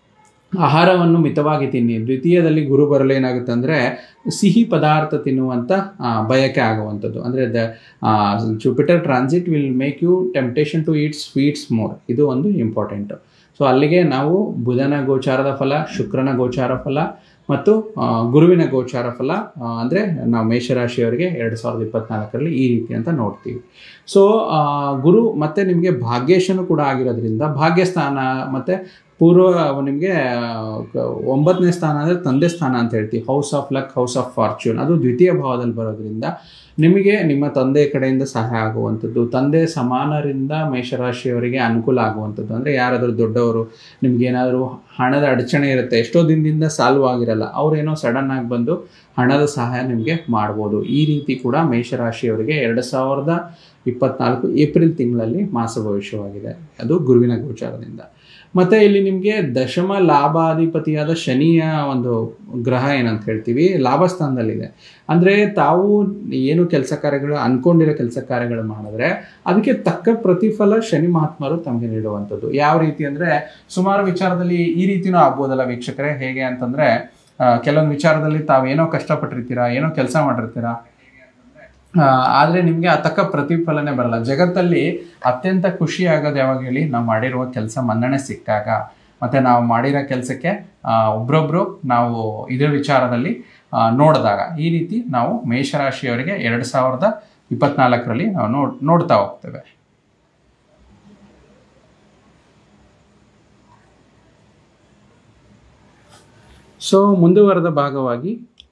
ಆಹಾರವನ್ನು ಮಿತವಾಗಿ ತಿನ್ನಿ ದ್ವಿತೀಯದಲ್ಲಿ ಗುರು ಬರಲು ಏನಾಗುತ್ತೆ ಅಂದರೆ ಸಿಹಿ ಪದಾರ್ಥ ತಿನ್ನುವಂಥ ಆ, ಬಯಕೆ ಆಗುವಂಥದ್ದು ಅಂದರೆ the Jupiter transit will make you temptation to eat sweets more ಇದು ಒಂದು ಇಂಪಾರ್ಟೆಂಟು ಸೊ ಅಲ್ಲಿಗೆ ನಾವು ಬುಧನ ಗೋಚಾರದ ಫಲ ಶುಕ್ರನ ಗೋಚಾರ ಫಲ ಮತ್ತು ಆ, ಗುರುವಿನ ಗೋಚಾರ ಫಲ ಅಂದರೆ ನಾವು ಮೇಷರಾಶಿಯವರಿಗೆ ಎರಡು ಸಾವಿರದ ಇಪ್ಪತ್ನಾಲ್ಕರಲ್ಲಿ ಈ ರೀತಿ ಅಂತ ನೋಡ್ತೀವಿ ಸೊ ಗುರು ಮತ್ತೆ ನಿಮಗೆ ಭಾಗ್ಯೇಶನು ಕೂಡ ಆಗಿರೋದ್ರಿಂದ ಭಾಗ್ಯಸ್ಥಾನ ಮತ್ತು ಪೂರ್ವ ನಿಮಗೆ ಒಂಬತ್ತನೇ ಸ್ಥಾನ ಅಂದರೆ ತಂದೆ ಸ್ಥಾನ ಅಂತ ಹೇಳ್ತೀವಿ house of luck house of fortune ಅದು ದ್ವಿತೀಯ ಭಾವದಲ್ಲಿ ಬರೋದ್ರಿಂದ ನಿಮಗೆ ನಿಮ್ಮ ತಂದೆ ಕಡೆಯಿಂದ ಸಹಾಯ ಆಗುವಂಥದ್ದು ತಂದೆ ಸಮಾನರಿಂದ ಮೇಷರಾಶಿಯವರಿಗೆ ಅನುಕೂಲ ಆಗುವಂಥದ್ದು ಅಂದರೆ ಯಾರಾದರೂ ದೊಡ್ಡವರು ನಿಮ್ಗೇನಾದರೂ ಹಣದ ಅಡಚಣೆ ಇರುತ್ತೆ ಎಷ್ಟೋ ದಿನದಿಂದ ಸಾಲ್ವ್ ಆಗಿರಲ್ಲ ಅವರೇನೋ ಸಡನ್ ಆಗಿ ಬಂದು ಹಣದ ಸಹಾಯ ನಿಮಗೆ ಮಾಡ್ಬೋದು ಈ ರೀತಿ ಕೂಡ ಮೇಷರಾಶಿಯವರಿಗೆ ಎರಡು ಸಾವಿರದ ಇಪ್ಪತ್ನಾಲ್ಕು ಏಪ್ರಿಲ್ ತಿಂಗಳಲ್ಲಿ ಮಾಸ ಭವಿಷ್ಯವಾಗಿದೆ ಅದು ಗುರುವಿನ ಗೋಚಾರದಿಂದ ಮತ್ತು ಇಲ್ಲಿ ನಿಮಗೆ ದಶಮ ಲಾಭಾಧಿಪತಿಯಾದ ಶನಿಯ ಒಂದು ಗ್ರಹ ಏನಂತ ಹೇಳ್ತೀವಿ ಲಾಭಸ್ಥಾನದಲ್ಲಿದೆ ಅಂದರೆ ತಾವು ಏನು ಕೆಲಸ ಕಾರ್ಯಗಳು ಅನ್ಕೊಂಡಿರೋ ಕೆಲಸ ಕಾರ್ಯಗಳು ಮಾಡಿದ್ರೆ ಅದಕ್ಕೆ ತಕ್ಕ ಪ್ರತಿಫಲ ಶನಿ ಮಹಾತ್ಮರು ತಮಗೆ ನೀಡುವಂಥದ್ದು ಯಾವ ರೀತಿ ಅಂದರೆ ಸುಮಾರು ವಿಚಾರದಲ್ಲಿ ಈ ರೀತಿನೂ ಆಗ್ಬೋದಲ್ಲ ವೀಕ್ಷಕರೇ ಹೇಗೆ ಅಂತಂದರೆ ಕೆಲವೊಂದು ವಿಚಾರದಲ್ಲಿ ತಾವೇನೋ ಕಷ್ಟಪಟ್ಟಿರ್ತೀರಾ ಏನೋ ಕೆಲಸ ಮಾಡಿರ್ತೀರಾ ಆದರೆ ನಿಮಗೆ ಆ ತಕ್ಕ ಪ್ರತಿಫಲನೆ ಬರಲ್ಲ ಜಗತ್ತಲ್ಲಿ ಅತ್ಯಂತ ಖುಷಿ ಆಗೋದು ಯಾವಾಗ ಹೇಳಿ ನಾವು ಮಾಡಿರುವ ಕೆಲಸ ಮನ್ನಣೆ ಸಿಕ್ಕಾಗ ಮತ್ತು ನಾವು ಮಾಡಿರೋ ಕೆಲಸಕ್ಕೆ ಒಬ್ರೊಬ್ರು ನಾವು ಇದ್ರ ವಿಚಾರದಲ್ಲಿ ಆ, ನೋಡಿದಾಗ ಈ ರೀತಿ ನಾವು ಮೇಷರಾಶಿಯವರಿಗೆ ಎರಡು ಸಾವಿರದ ಇಪ್ಪತ್ನಾಲ್ಕರಲ್ಲಿ ನಾವು ನೋಡ್ ನೋಡ್ತಾ ಹೋಗ್ತೇವೆ ಸೊ ಮುಂದುವರೆದ ಭಾಗವಾಗಿ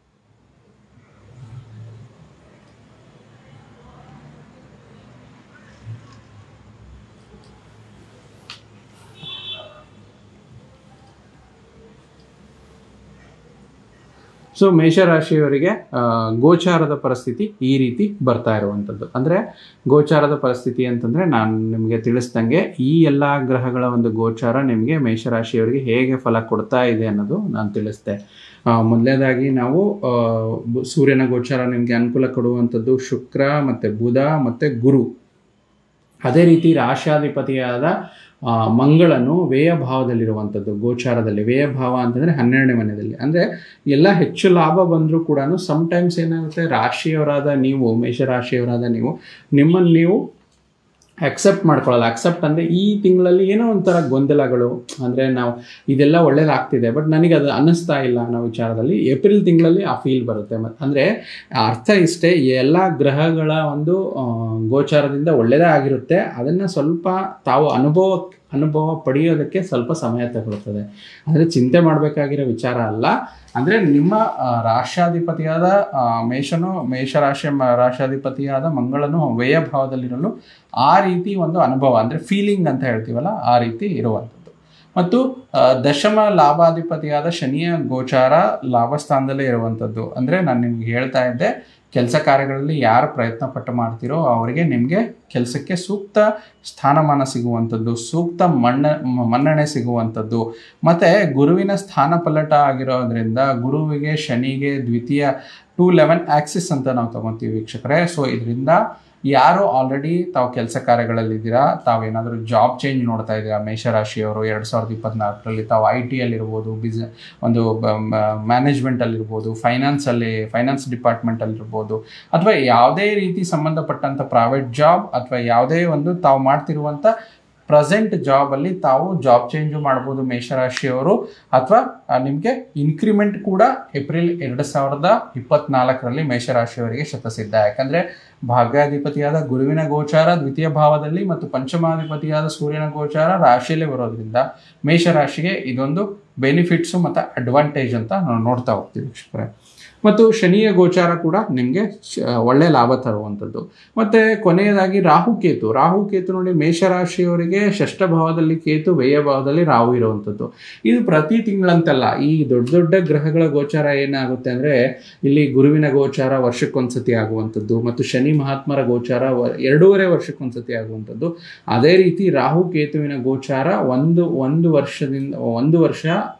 ಸೊ ಮೇಷರಾಶಿಯವರಿಗೆ ಆ, ಗೋಚಾರದ ಪರಿಸ್ಥಿತಿ ಈ ರೀತಿ ಬರ್ತಾ ಇರುವಂಥದ್ದು ಅಂದರೆ ಗೋಚಾರದ ಪರಿಸ್ಥಿತಿ ಅಂತಂದರೆ ನಾನು ನಿಮಗೆ ತಿಳಿಸ್ದಂಗೆ ಈ ಎಲ್ಲ ಗ್ರಹಗಳ ಒಂದು ಗೋಚಾರ ನಿಮಗೆ ಮೇಷರಾಶಿಯವರಿಗೆ ಹೇಗೆ ಫಲ ಕೊಡ್ತಾ ಇದೆ ಅನ್ನೋದು ನಾನು ತಿಳಿಸ್ದೆ ಆ, ಮೊದಲನೇದಾಗಿ ನಾವು ಆ, ಬು- ಸೂರ್ಯನ ಗೋಚಾರ ನಿಮಗೆ ಅನುಕೂಲ ಕೊಡುವಂಥದ್ದು ಶುಕ್ರ ಮತ್ತು ಬುಧ ಮತ್ತು ಗುರು ಅದೇ ರೀತಿ ರಾಶ್ಯಾಧಿಪತಿಯಾದ ಆ, ಮಂಗಳನು ವ್ಯಯ ಭಾವದಲ್ಲಿರುವಂಥದ್ದು ಗೋಚಾರದಲ್ಲಿ ವ್ಯಯ ಭಾವ ಅಂತಂದರೆ ಹನ್ನೆರಡನೇ ಮನೆಯಲ್ಲಿ ಅಂದರೆ ಎಲ್ಲ ಹೆಚ್ಚು ಲಾಭ ಬಂದರೂ ಕೂಡ ಸಮ್ಟೈಮ್ಸ್ ಏನಾಗುತ್ತೆ ರಾಶಿಯವರಾದ ನೀವು ಮೇಷರಾಶಿಯವರಾದ ನೀವು ನಿಮ್ಮನ್ನು ನೀವು ಅಕ್ಸೆಪ್ಟ್ ಮಾಡ್ಕೊಳ್ಳಲ್ಲ ಅಕ್ಸೆಪ್ಟ್ ಅಂದರೆ ಈ ತಿಂಗಳಲ್ಲಿ ಏನೋ ಒಂಥರ ಗೊಂದಲಗಳು ಅಂದರೆ ನಾವು ಇದೆಲ್ಲ ಒಳ್ಳೇದಾಗ್ತಿದೆ ಬಟ್ ನನಗೆ ಅದು ಅನ್ನಿಸ್ತಾ ಇಲ್ಲ ಅನ್ನೋ ವಿಚಾರದಲ್ಲಿ ಏಪ್ರಿಲ್ ತಿಂಗಳಲ್ಲಿ ಆ ಫೀಲ್ ಬರುತ್ತೆ ಮತ್ತು ಅಂದರೆ ಅರ್ಥ ಇಷ್ಟೇ ಈ ಎಲ್ಲ ಗ್ರಹಗಳ ಒಂದು ಆ, ಗೋಚಾರದಿಂದ ಒಳ್ಳೆಯದೇ ಆಗಿರುತ್ತೆ ಅದನ್ನು ಸ್ವಲ್ಪ ತಾವು ಅನುಭವ ಅನುಭವ ಪಡೆಯೋದಕ್ಕೆ ಸ್ವಲ್ಪ ಸಮಯ ತಗೊಳ್ತದೆ ಅಂದರೆ ಚಿಂತೆ ಮಾಡಬೇಕಾಗಿರೋ ವಿಚಾರ ಅಲ್ಲ ಅಂದರೆ ನಿಮ್ಮ ಆ, ರಾಶ್ಯಾಧಿಪತಿಯಾದ ಆ, ಮೇಷನು ಮೇಷರಾಶಿ ಮ- ರಾಶ್ಯಾಧಿಪತಿಯಾದ ಮಂಗಳನು ವ್ಯಯ ಭಾವದಲ್ಲಿರಲು ಆ ರೀತಿ ಒಂದು ಅನುಭವ ಅಂದರೆ ಫೀಲಿಂಗ್ ಅಂತ ಹೇಳ್ತೀವಲ್ಲ ಆ ರೀತಿ ಇರುವಂಥದ್ದು ಮತ್ತು ಆ, ದಶಮ ಲಾಭಾಧಿಪತಿಯಾದ ಶನಿಯ ಗೋಚಾರ ಲಾಭಸ್ಥಾನದಲ್ಲೇ ಇರುವಂಥದ್ದು ಅಂದರೆ ನಾನು ನಿಮ್ಗೆ ಹೇಳ್ತಾ ಇದ್ದೆ ಕೆಲಸ ಕಾರ್ಯಗಳಲ್ಲಿ ಯಾರು ಪ್ರಯತ್ನ ಪಟ್ಟು ಮಾಡ್ತೀರೋ ಅವರಿಗೆ ನಿಮಗೆ ಕೆಲಸಕ್ಕೆ ಸೂಕ್ತ ಸ್ಥಾನಮಾನ ಸಿಗುವಂಥದ್ದು ಸೂಕ್ತ ಮಣ್ಣ ಮ- ಮನ್ನಣೆ ಸಿಗುವಂಥದ್ದು ಮತ್ತು ಗುರುವಿನ ಸ್ಥಾನ ಪಲ್ಲಟ ಆಗಿರೋದ್ರಿಂದ ಗುರುವಿಗೆ ಶನಿಗೆ ದ್ವಿತೀಯ ಟೂ ಲೆವೆನ್ ಆಕ್ಸಿಸ್ ಅಂತ ನಾವು ತಗೊತೀವಿ ವೀಕ್ಷಕರೇ ಸೊ ಇದರಿಂದ ಯಾರು ಆಲ್ರೆಡಿ ತಾವು ಕೆಲಸ ಕಾರ್ಯಗಳಲ್ಲಿದ್ದೀರಾ ತಾವೇನಾದರೂ ಜಾಬ್ ಚೇಂಜ್ ನೋಡ್ತಾ ಇದ್ದೀರಾ ಮೇಷರಾಶಿಯವರು ಎರಡು ಸಾವಿರದ ಇಪ್ಪತ್ನಾಲ್ಕರಲ್ಲಿ ತಾವು ಐ ಟಿಯಲ್ಲಿರ್ಬೋದು ಬಿಸ್ ಒಂದು ಮ್ಯಾನೇಜ್ಮೆಂಟಲ್ಲಿರ್ಬೋದು ಫೈನಾನ್ಸಲ್ಲಿ ಫೈನಾನ್ಸ್ ಡಿಪಾರ್ಟ್ಮೆಂಟಲ್ಲಿರ್ಬೋದು ಅಥವಾ ಯಾವುದೇ ರೀತಿ ಸಂಬಂಧಪಟ್ಟಂಥ ಪ್ರೈವೇಟ್ ಜಾಬ್ ಅಥವಾ ಯಾವುದೇ ಒಂದು ತಾವು ಮಾಡ್ತಿರುವಂಥ ಪ್ರೆಸೆಂಟ್ ಜಾಬಲ್ಲಿ ತಾವು ಜಾಬ್ ಚೇಂಜು ಮಾಡ್ಬೋದು ಮೇಷರಾಶಿಯವರು ಅಥವಾ ನಿಮಗೆ ಇನ್ಕ್ರಿಮೆಂಟ್ ಕೂಡ ಏಪ್ರಿಲ್ ಎರಡು ಸಾವಿರದ ಇಪ್ಪತ್ನಾಲ್ಕರಲ್ಲಿ ಮೇಷರಾಶಿಯವರಿಗೆ ಶತಸಿದ್ಧ ಯಾಕಂದರೆ ಭಾಗ್ಯಾಧಿಪತಿಯಾದ ಗುರುವಿನ ಗೋಚಾರ ದ್ವಿತೀಯ ಭಾವದಲ್ಲಿ ಮತ್ತು ಪಂಚಮಾಧಿಪತಿಯಾದ ಸೂರ್ಯನ ಗೋಚಾರ ರಾಶಿಯಲ್ಲೇ ಬರೋದ್ರಿಂದ ಮೇಷರಾಶಿಗೆ ಇದೊಂದು ಬೆನಿಫಿಟ್ಸು ಮತ್ತು ಅಡ್ವಾಂಟೇಜ್ ಅಂತ ನಾವು ನೋಡ್ತಾ ಹೋಗ್ತೀವಿ ವೀಕ್ಷಕರೇ ಮತ್ತು ಶನಿಯ ಗೋಚಾರ ಕೂಡ ನಿಮಗೆ ಒಳ್ಳೆ ಲಾಭ ತರುವಂಥದ್ದು ಮತ್ತು ಕೊನೆಯದಾಗಿ ರಾಹು ಕೇತು ರಾಹು ಕೇತು ನೋಡಿ ಮೇಷರಾಶಿಯವರಿಗೆ ಷಷ್ಠ ಭಾವದಲ್ಲಿ ಕೇತು ವ್ಯಯ ಭಾವದಲ್ಲಿ ರಾಹು ಇರುವಂಥದ್ದು ಇದು ಪ್ರತಿ ತಿಂಗಳಂತಲ್ಲ ಈ ದೊಡ್ಡ ದೊಡ್ಡ ಗ್ರಹಗಳ ಗೋಚಾರ ಏನಾಗುತ್ತೆ ಅಂದರೆ ಇಲ್ಲಿ ಗುರುವಿನ ಗೋಚಾರ ವರ್ಷಕ್ಕೊಂದ್ಸತಿ ಆಗುವಂಥದ್ದು ಮತ್ತು ಶನಿ ಮಹಾತ್ಮರ ಗೋಚಾರ ವ- ಎರಡೂವರೆ ವರ್ಷಕ್ಕೊಂದ್ಸತಿ ಆಗುವಂಥದ್ದು ಅದೇ ರೀತಿ ರಾಹು ಕೇತುವಿನ ಗೋಚಾರ ಒಂದು ಒಂದು ವರ್ಷದಿಂದ ಒಂದು ವರ್ಷ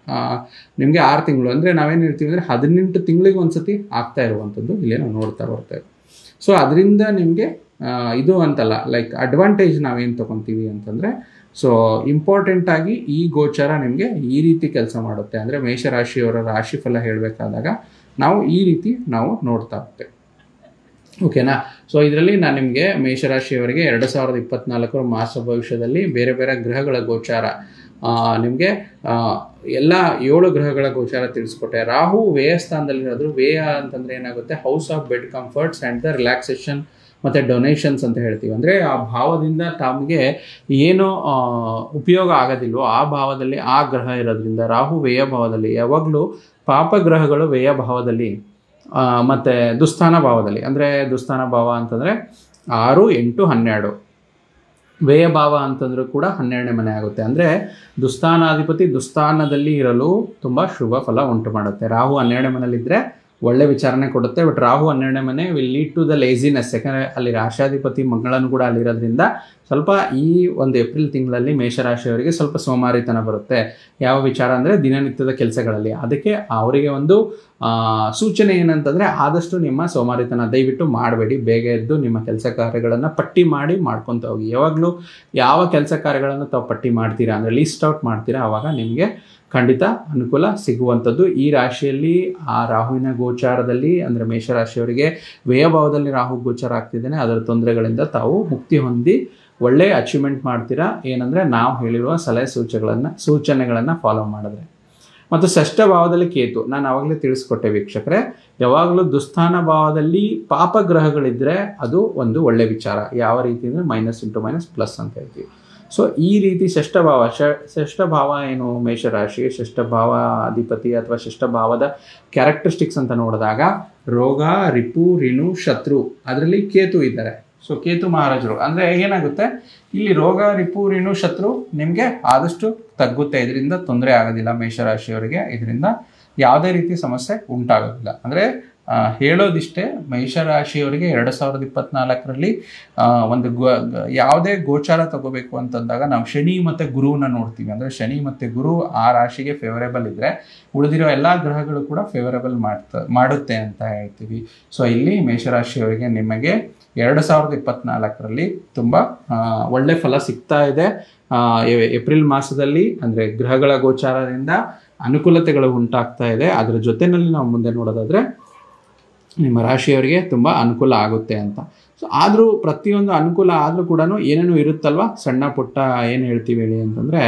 ನಿಮಗೆ ಆರು ತಿಂಗಳು ಅಂದರೆ ನಾವೇನು ಹೇಳ್ತೀವಿ ಅಂದರೆ ಹದಿನೆಂಟು ತಿಂಗಳಿಗೆ ಒಂದ್ಸತಿ ಆಗ್ತಾ ಇರುವಂಥದ್ದು ಇಲ್ಲೇ ನಾವು ನೋಡ್ತಾ ಬರ್ತೇವೆ ಸೊ ಅದರಿಂದ ನಿಮಗೆ ಇದು ಅಂತಲ್ಲ ಲೈಕ್ ಅಡ್ವಾಂಟೇಜ್ ನಾವೇನು ತೊಗೊತೀವಿ ಅಂತಂದರೆ ಸೊ ಇಂಪಾರ್ಟೆಂಟ್ ಆಗಿ ಈ ಗೋಚಾರ ನಿಮಗೆ ಈ ರೀತಿ ಕೆಲಸ ಮಾಡುತ್ತೆ ಅಂದರೆ ಮೇಷರಾಶಿಯವರ ರಾಶಿಫಲ ಹೇಳಬೇಕಾದಾಗ ನಾವು ಈ ರೀತಿ ನಾವು ನೋಡ್ತಾ ಹೋಗ್ತೇವೆ ಓಕೆನಾ ಸೊ ಇದರಲ್ಲಿ ನಾನು ನಿಮಗೆ ಮೇಷರಾಶಿಯವರಿಗೆ ಎರಡು ಸಾವಿರದ ಇಪ್ಪತ್ನಾಲ್ಕರ ಮಾಸ ಭವಿಷ್ಯದಲ್ಲಿ ಬೇರೆ ಬೇರೆ ಗ್ರಹಗಳ ಗೋಚಾರ ನಿಮಗೆ ಎಲ್ಲ ಏಳು ಗ್ರಹಗಳ ಗೋಚಾರ ತಿಳಿಸ್ಕೊಟ್ಟೆ ರಾಹು ವ್ಯಯ ಸ್ಥಾನದಲ್ಲಿರೋದು ವ್ಯಯ ಅಂತಂದ್ರೆ ಏನಾಗುತ್ತೆ house of bed comforts and the relaxation ಮತ್ತು ಡೊನೇಷನ್ಸ್ ಅಂತ ಹೇಳ್ತೀವಿ ಅಂದರೆ ಆ ಭಾವದಿಂದ ತಮಗೆ ಏನು ಆ, ಉಪಯೋಗ ಆಗೋದಿಲ್ವೋ ಆ ಭಾವದಲ್ಲಿ ಆ ಗ್ರಹ ಇರೋದ್ರಿಂದ ರಾಹು ವ್ಯಯ ಭಾವದಲ್ಲಿ ಯಾವಾಗಲೂ ಪಾಪ ಗ್ರಹಗಳು ವ್ಯಯ ಭಾವದಲ್ಲಿ ಆ, ಮತ್ತೆ ದುಸ್ಥಾನ ಭಾವದಲ್ಲಿ ಅಂದರೆ ದುಸ್ಥಾನ ಭಾವ ಅಂತಂದರೆ ಆರು ಎಂಟು ಹನ್ನೆರಡು ವ್ಯಯ ಭಾವ ಅಂತಂದ್ರೂ ಕೂಡ ಹನ್ನೆರಡನೇ ಮನೆ ಆಗುತ್ತೆ ಅಂದರೆ ದುಸ್ಥಾನಾಧಿಪತಿ ದುಸ್ಥಾನದಲ್ಲಿ ಇರಲು ತುಂಬ ಶುಭ ಫಲ ಉಂಟು ಮಾಡುತ್ತೆ ರಾಹು ಹನ್ನೆರಡನೇ ಮನೇಲಿದ್ದರೆ ಒಳ್ಳೆ ವಿಚಾರಣೆ ಕೊಡುತ್ತೆ ಬಟ್ ರಾಹು ಹನ್ನೆರಡನೇ ಮನೆ will lead to the laziness ಯಾಕಂದರೆ ಅಲ್ಲಿ ರಾಶಾಧಿಪತಿ ಮಂಗಳನು ಕೂಡ ಅಲ್ಲಿರೋದ್ರಿಂದ ಸ್ವಲ್ಪ ಈ ಒಂದು ಏಪ್ರಿಲ್ ತಿಂಗಳಲ್ಲಿ ಮೇಷರಾಶಿಯವರಿಗೆ ಸ್ವಲ್ಪ ಸೋಮಾರಿತನ ಬರುತ್ತೆ ಯಾವ ವಿಚಾರ ಅಂದರೆ ದಿನನಿತ್ಯದ ಕೆಲಸಗಳಲ್ಲಿ ಅದಕ್ಕೆ ಅವರಿಗೆ ಒಂದು ಆ, ಸೂಚನೆ ಏನಂತಂದರೆ ಆದಷ್ಟು ನಿಮ್ಮ ಸೋಮಾರಿತನ ದಯವಿಟ್ಟು ಮಾಡಬೇಡಿ ಬೇಗ ಎದ್ದು ನಿಮ್ಮ ಕೆಲಸ ಕಾರ್ಯಗಳನ್ನು ಪಟ್ಟಿ ಮಾಡಿ ಮಾಡ್ಕೊತ ಹೋಗಿ ಯಾವಾಗಲೂ ಯಾವ ಕೆಲಸ ಕಾರ್ಯಗಳನ್ನು ತಾವು ಪಟ್ಟಿ ಮಾಡ್ತೀರಾ ಅಂದರೆ ಲೀಸ್ಟ್ ಔಟ್ ಮಾಡ್ತೀರಾ ಆವಾಗ ನಿಮಗೆ ಖಂಡಿತ ಅನುಕೂಲ ಸಿಗುವಂಥದ್ದು ಈ ರಾಶಿಯಲ್ಲಿ ಆ ರಾಹುವಿನ ಗೋಚಾರದಲ್ಲಿ ಅಂದರೆ ಮೇಷರಾಶಿಯವರಿಗೆ ವ್ಯಯಭಾವದಲ್ಲಿ ರಾಹು ಗೋಚಾರ ಆಗ್ತಿದ್ದಾನೆ ಅದರ ತೊಂದರೆಗಳಿಂದ ತಾವು ಮುಕ್ತಿ ಹೊಂದಿ ಒಳ್ಳೆಯ ಅಚೀವ್ಮೆಂಟ್ ಮಾಡ್ತೀರಾ ಏನಂದರೆ ನಾವು ಹೇಳಿರುವ ಸಲಹೆ ಸೂಚನೆಗಳನ್ನು ಸೂಚನೆಗಳನ್ನು ಫಾಲೋ ಮಾಡಿದ್ರೆ ಮತ್ತು ಷಷ್ಠ ಭಾವದಲ್ಲಿ ಕೇತು ನಾನು ಆವಾಗಲೇ ತಿಳಿಸ್ಕೊಟ್ಟೆ ವೀಕ್ಷಕರೇ ಯಾವಾಗಲೂ ದುಸ್ಥಾನ ಭಾವದಲ್ಲಿ ಪಾಪ ಗ್ರಹಗಳಿದ್ದರೆ ಅದು ಒಂದು ಒಳ್ಳೆ ವಿಚಾರ ಯಾವ ರೀತಿ ಅಂದರೆ ಮೈನಸ್ ಇಂಟು ಮೈನಸ್ ಪ್ಲಸ್ ಅಂತ ಹೇಳ್ತೀವಿ ಸೊ ಈ ರೀತಿ ಷಷ್ಠ ಭಾವ ಷ ಷಷ್ಠ ಭಾವ ಏನು ಮೇಷರಾಶಿಗೆ ಷಷ್ಠ ಭಾವ ಅಧಿಪತಿ ಅಥವಾ ಷಷ್ಠ ಭಾವದ ಕ್ಯಾರೆಕ್ಟರಿಸ್ಟಿಕ್ಸ್ ಅಂತ ನೋಡಿದಾಗ ರೋಗ ರಿಪು ರಿಣು ಶತ್ರು ಅದರಲ್ಲಿ ಕೇತು ಇದ್ದಾರೆ ಸೊ ಕೇತು ಮಹಾರಾಜರು ಅಂದರೆ ಏನಾಗುತ್ತೆ ಇಲ್ಲಿ ರೋಗ ರಿಪು ರಿಣು ಶತ್ರು ನಿಮಗೆ ಆದಷ್ಟು ತಗ್ಗುತ್ತೆ ಇದರಿಂದ ತೊಂದರೆ ಆಗೋದಿಲ್ಲ ಮೇಷರಾಶಿಯವರಿಗೆ ಇದರಿಂದ ಯಾವುದೇ ರೀತಿ ಸಮಸ್ಯೆ ಉಂಟಾಗೋದಿಲ್ಲ ಅಂದರೆ ಹೇಳೋದಿಷ್ಟೇ ಮೇಷರಾಶಿಯವರಿಗೆ ಎರಡು ಸಾವಿರದ ಇಪ್ಪತ್ನಾಲ್ಕರಲ್ಲಿ ಒಂದು ಗೋ ಗ- ಯಾವುದೇ ಗೋಚಾರ ತಗೋಬೇಕು ಅಂತಂದಾಗ ನಾವು ಶನಿ ಮತ್ತು ಗುರುವನ್ನ ನೋಡ್ತೀವಿ ಅಂದರೆ ಶನಿ ಮತ್ತು ಗುರು ಆ ರಾಶಿಗೆ ಫೇವರೇಬಲ್ ಇದ್ದರೆ ಉಳಿದಿರೋ ಎಲ್ಲ ಗ್ರಹಗಳು ಕೂಡ ಫೇವರೇಬಲ್ ಮಾಡ್ತಾ ಮಾಡುತ್ತೆ ಅಂತ ಹೇಳ್ತೀವಿ ಸೊ ಇಲ್ಲಿ ಮೇಷರಾಶಿಯವರಿಗೆ ನಿಮಗೆ ಎರಡು ಸಾವಿರದ ಇಪ್ಪತ್ನಾಲ್ಕರಲ್ಲಿ ತುಂಬ ಆ, ಒಳ್ಳೆ ಫಲ ಸಿಗ್ತಾ ಇದೆ ಆ, ಎ- ಏಪ್ರಿಲ್ ಮಾಸದಲ್ಲಿ ಅಂದರೆ ಗ್ರಹಗಳ ಗೋಚಾರದಿಂದ ಅನುಕೂಲತೆಗಳು ಉಂಟಾಗ್ತಾ ಇದೆ ಅದರ ಜೊತೆಯಲ್ಲಿ ನಾವು ಮುಂದೆ ನೋಡೋದಾದರೆ ನಿಮ್ಮ ರಾಶಿಯವರಿಗೆ ತುಂಬ ಅನುಕೂಲ ಆಗುತ್ತೆ ಅಂತ ಸೊ ಆದರೂ ಪ್ರತಿಯೊಂದು ಅನುಕೂಲ ಆದರೂ ಕೂಡ ಏನೇನು ಇರುತ್ತಲ್ವ ಸಣ್ಣ ಪುಟ್ಟ ಏನು ಹೇಳ್ತೀವಿ ಹೇಳಿ ಅಂತಂದರೆ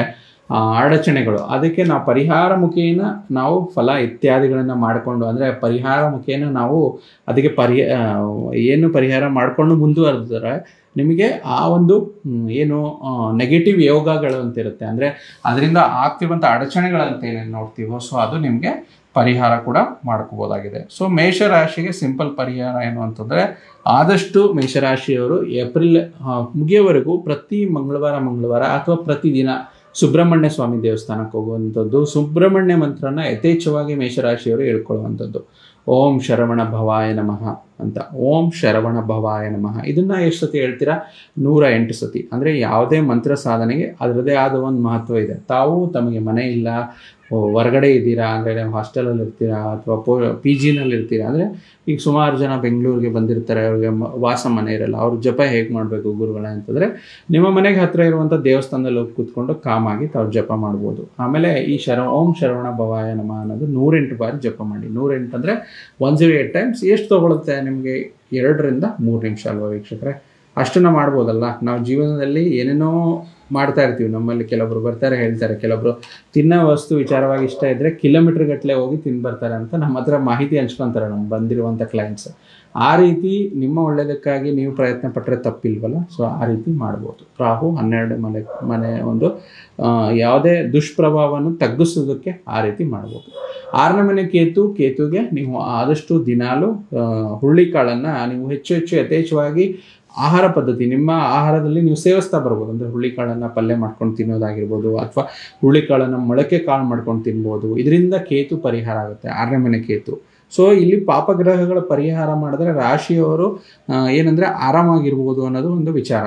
ಅಡಚಣೆಗಳು ಅದಕ್ಕೆ ನಾವು ಪರಿಹಾರ ಮುಖೇನ ನಾವು ಫಲ ಇತ್ಯಾದಿಗಳನ್ನು ಮಾಡಿಕೊಂಡು ಅಂದರೆ ಪರಿಹಾರ ಮುಖೇನ ನಾವು ಅದಕ್ಕೆ ಪರಿ ಆ, ಏನು ಪರಿಹಾರ ಮಾಡಿಕೊಂಡು ಮುಂದುವರೆದ್ರೆ ನಿಮಗೆ ಆ ಒಂದು ಹ್ಮ್, ಏನು ನೆಗೆಟಿವ್ ಯೋಗಗಳು ಅಂತ ಇರುತ್ತೆ ಅಂದರೆ ಅದರಿಂದ ಆಗ್ತಿರುವಂಥ ಅಡಚಣೆಗಳಂತ ಏನೇನು ನೋಡ್ತೀವೋ ಸೊ ಅದು ನಿಮಗೆ ಪರಿಹಾರ ಕೂಡ ಮಾಡ್ಕೋಬೋದಾಗಿದೆ ಸೊ ಮೇಷರಾಶಿಗೆ ಸಿಂಪಲ್ ಪರಿಹಾರ ಏನು ಅಂತಂದರೆ ಆದಷ್ಟು ಮೇಷರಾಶಿಯವರು ಏಪ್ರಿಲ್ ಆ, ಮುಗಿಯೋವರೆಗೂ ಪ್ರತಿ ಮಂಗಳವಾರ ಮಂಗಳವಾರ ಅಥವಾ ಪ್ರತಿದಿನ ಸುಬ್ರಹ್ಮಣ್ಯ ಸ್ವಾಮಿ ದೇವಸ್ಥಾನಕ್ಕೆ ಹೋಗುವಂಥದ್ದು ಸುಬ್ರಹ್ಮಣ್ಯ ಮಂತ್ರನ ಯಥೇಚ್ಛವಾಗಿ ಮೇಷರಾಶಿಯವರು ಹೇಳ್ಕೊಳ್ಳುವಂಥದ್ದು ಓಂ ಶರವಣ ಭವಾಯ ನಮಃ ಅಂತ ಓಂ ಶರವಣ ಭವಾಯ ನಮಃ ಇದನ್ನ ಎಷ್ಟು ಸತಿ ಹೇಳ್ತೀರಾ ನೂರ ಎಂಟು ಸತಿ ಅಂದರೆ ಯಾವುದೇ ಮಂತ್ರ ಸಾಧನೆಗೆ ಅದರದೇ ಆದ ಒಂದು ಮಹತ್ವ ಇದೆ ತಾವು ತಮಗೆ ಮನೆ ಇಲ್ಲ ಓ, ಹೊರಗಡೆ ಇದ್ದೀರಾ ಅಂದರೆ ಹಾಸ್ಟೆಲಲ್ಲಿ ಇರ್ತೀರಾ ಅಥವಾ ಪೋ ಪಿ ಜಿನಲ್ಲಿ ಇರ್ತೀರಾ ಅಂದರೆ ಈಗ ಸುಮಾರು ಜನ ಬೆಂಗಳೂರಿಗೆ ಬಂದಿರ್ತಾರೆ ಅವ್ರಿಗೆ ಮ- ವಾಸ ಮನೆ ಇರಲ್ಲ ಅವ್ರು ಜಪ ಹೇಗೆ ಮಾಡಬೇಕು ಗುರುಗಳೇ ಅಂತಂದರೆ ನಿಮ್ಮ ಮನೆಗೆ ಹತ್ತಿರ ಇರುವಂಥ ದೇವಸ್ಥಾನದಲ್ಲಿ ಹೋಗಿ ಕೂತ್ಕೊಂಡು ಕಾಮಾಗಿ ತಾವು ಜಪ ಮಾಡ್ಬೋದು ಆಮೇಲೆ ಈ ಶರ ಓಂ ಶರವಣ ಭವಾಯ ನಮ ಅನ್ನೋದು ನೂರೆಂಟು ಬಾರಿ ಜಪ ಮಾಡಿ ನೂರೆಂಟು ಅಂದರೆ ಒನ್ ಜೀರೋ ಏಟ್ ಟೈಮ್ಸ್ ಎಷ್ಟು ತೊಗೊಳುತ್ತೆ ನಿಮಗೆ ಎರಡರಿಂದ ಮೂರು ನಿಮಿಷ ಅಲ್ವಾ ವೀಕ್ಷಕರೇ ಅಷ್ಟನ್ನು ಮಾಡ್ಬೋದಲ್ಲ ನಾವು ಜೀವನದಲ್ಲಿ ಏನೇನೋ ಮಾಡ್ತಾ ಇರ್ತೀವಿ ನಮ್ಮಲ್ಲಿ ಕೆಲವೊಬ್ರು ಬರ್ತಾರೆ ಹೇಳ್ತಾರೆ ಕೆಲವೊಬ್ರು ತಿನ್ನೋ ವಸ್ತು ವಿಚಾರವಾಗಿ ಇಷ್ಟ ಇದ್ದರೆ ಕಿಲೋಮೀಟರ್ ಗಟ್ಟಲೆ ಹೋಗಿ ತಿಂದು ಬರ್ತಾರೆ ಅಂತ ನಮ್ಮ ಹತ್ರ ಮಾಹಿತಿ ಹಂಚ್ಕೊತಾರೆ ನಮ್ಮ ಬಂದಿರುವಂಥ ಕ್ಲೈಂಟ್ಸ್ ಆ ರೀತಿ ನಿಮ್ಮ ಒಳ್ಳೆಯದಕ್ಕಾಗಿ ನೀವು ಪ್ರಯತ್ನ ಪಟ್ಟರೆ ತಪ್ಪಿಲ್ವಲ್ಲ ಸೊ ಆ ರೀತಿ ಮಾಡ್ಬೋದು ರಾಹು ಹನ್ನೆರಡು ಮನೆ ಮನೆ ಒಂದು ಆ, ಯಾವುದೇ ದುಷ್ಪ್ರಭಾವವನ್ನು ತಗ್ಗಿಸೋದಕ್ಕೆ ಆ ರೀತಿ ಮಾಡ್ಬೋದು ಆರನೇ ಮನೆ ಕೇತು ಕೇತುಗೆ ನೀವು ಆದಷ್ಟು ದಿನಾಲು ಆ, ಹುರುಳಿಕಾಳನ್ನು ನೀವು ಹೆಚ್ಚು ಹೆಚ್ಚು ಯಥೇಚ್ಛವಾಗಿ ಆಹಾರ ಪದ್ಧತಿ ನಿಮ್ಮ ಆಹಾರದಲ್ಲಿ ನೀವು ಸೇವಿಸ್ತಾ ಬರ್ಬೋದು ಅಂದರೆ ಹುರುಳಿಕಾಳನ್ನು ಪಲ್ಯ ಮಾಡ್ಕೊಂಡು ತಿನ್ನೋದಾಗಿರ್ಬೋದು ಅಥವಾ ಹುರುಳಿಕಾಳನ್ನು ಮೊಳಕೆ ಕಾಳು ಮಾಡ್ಕೊಂಡು ತಿನ್ಬೋದು ಇದರಿಂದ ಕೇತು ಪರಿಹಾರ ಆಗುತ್ತೆ ಆರನೇ ಮನೆ ಕೇತು ಸೊ ಇಲ್ಲಿ ಪಾಪಗ್ರಹಗಳ ಪರಿಹಾರ ಮಾಡಿದ್ರೆ ರಾಶಿಯವರು ಆ, ಏನಂದ್ರೆ ಆರಾಮಾಗಿರ್ಬೋದು ಅನ್ನೋದು ಒಂದು ವಿಚಾರ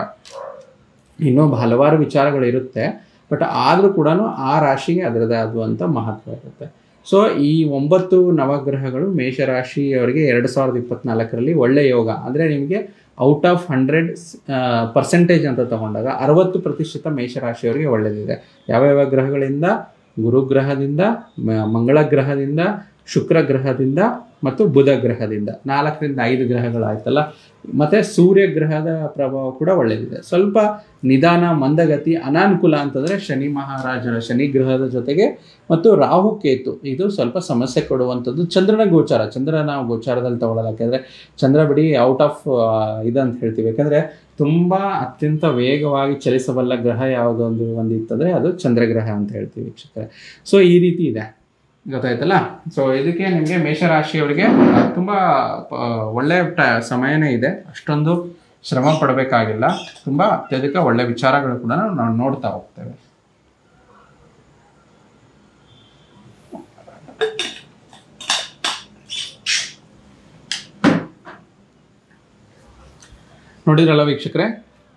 ಇನ್ನೂ ಹಲವಾರು ವಿಚಾರಗಳಿರುತ್ತೆ ಬಟ್ ಆದರೂ ಕೂಡ ಆ ರಾಶಿಗೆ ಅದರದೇ ಆದಂಥ ಮಹತ್ವ ಇರುತ್ತೆ ಸೊ ಈ ಒಂಬತ್ತು ನವಗ್ರಹಗಳು ಮೇಷರಾಶಿಯವರಿಗೆ ಎರಡು ಸಾವಿರದ ಇಪ್ಪತ್ನಾಲ್ಕರಲ್ಲಿ ಒಳ್ಳೆಯ ಯೋಗ ಅಂದರೆ ನಿಮಗೆ ಔಟ್ ಆಫ್ ಹಂಡ್ರೆಡ್ ಪರ್ಸೆಂಟೇಜ್ ಅಂತ ತಗೊಂಡಾಗ ಅರವತ್ತು ಪ್ರತಿಶತ ಮೇಷರಾಶಿಯವರಿಗೆ ಒಳ್ಳೆಯದಿದೆ ಯಾವ್ಯಾವ ಗ್ರಹಗಳಿಂದ ಗುರುಗ್ರಹದಿಂದ ಮ- ಮಂಗಳ ಗ್ರಹದಿಂದ ಶುಕ್ರ ಗ್ರಹದಿಂದ ಮತ್ತು ಬುಧ ಗ್ರಹದಿಂದ ನಾಲ್ಕರಿಂದ ಐದು ಗ್ರಹಗಳಾಯ್ತಲ್ಲ ಮತ್ತು ಸೂರ್ಯ ಗ್ರಹದ ಪ್ರಭಾವ ಕೂಡ ಒಳ್ಳೆಯದಿದೆ ಸ್ವಲ್ಪ ನಿಧಾನ ಮಂದಗತಿ ಅನಾನುಕೂಲ ಅಂತಂದರೆ ಶನಿ ಮಹಾರಾಜರ ಶನಿ ಗ್ರಹದ ಜೊತೆಗೆ ಮತ್ತು ರಾಹು ಕೇತು ಇದು ಸ್ವಲ್ಪ ಸಮಸ್ಯೆ ಕೊಡುವಂಥದ್ದು ಚಂದ್ರನ ಗೋಚಾರ ಚಂದ್ರ ನಾವು ಗೋಚಾರದಲ್ಲಿ ತಗೊಳ್ಳಲ್ಲ ಯಾಕೆಂದರೆ ಚಂದ್ರ ಬಿಡಿ ಔಟ್ ಆಫ್ ಇದಂತ ಹೇಳ್ತೀವಿ ಯಾಕಂದರೆ ತುಂಬ ಅತ್ಯಂತ ವೇಗವಾಗಿ ಚಲಿಸಬಲ್ಲ ಗ್ರಹ ಯಾವುದೊಂದು ಒಂದಿತ್ತಂದರೆ ಅದು ಚಂದ್ರಗ್ರಹ ಅಂತ ಹೇಳ್ತೀವಿ ವೀಕ್ಷಕರೇ ಸೊ ಈ ರೀತಿ ಇದೆ ಗೊತ್ತಾಯ್ತಲ್ಲ ಸೊ ಇದಕ್ಕೆ ನಿಮಗೆ ಮೇಷರಾಶಿಯವರಿಗೆ ತುಂಬ ಒಳ್ಳೆ ಟ ಸಮಯನೇ ಇದೆ ಅಷ್ಟೊಂದು ಶ್ರಮ ಪಡಬೇಕಾಗಿಲ್ಲ ತುಂಬ ಅತ್ಯಧಿಕ ಒಳ್ಳೆ ವಿಚಾರಗಳು ಕೂಡ ನಾವು ನೋಡ್ತಾ ಹೋಗ್ತೇವೆ ನೋಡಿದ್ರಲ್ಲ ವೀಕ್ಷಕರೇ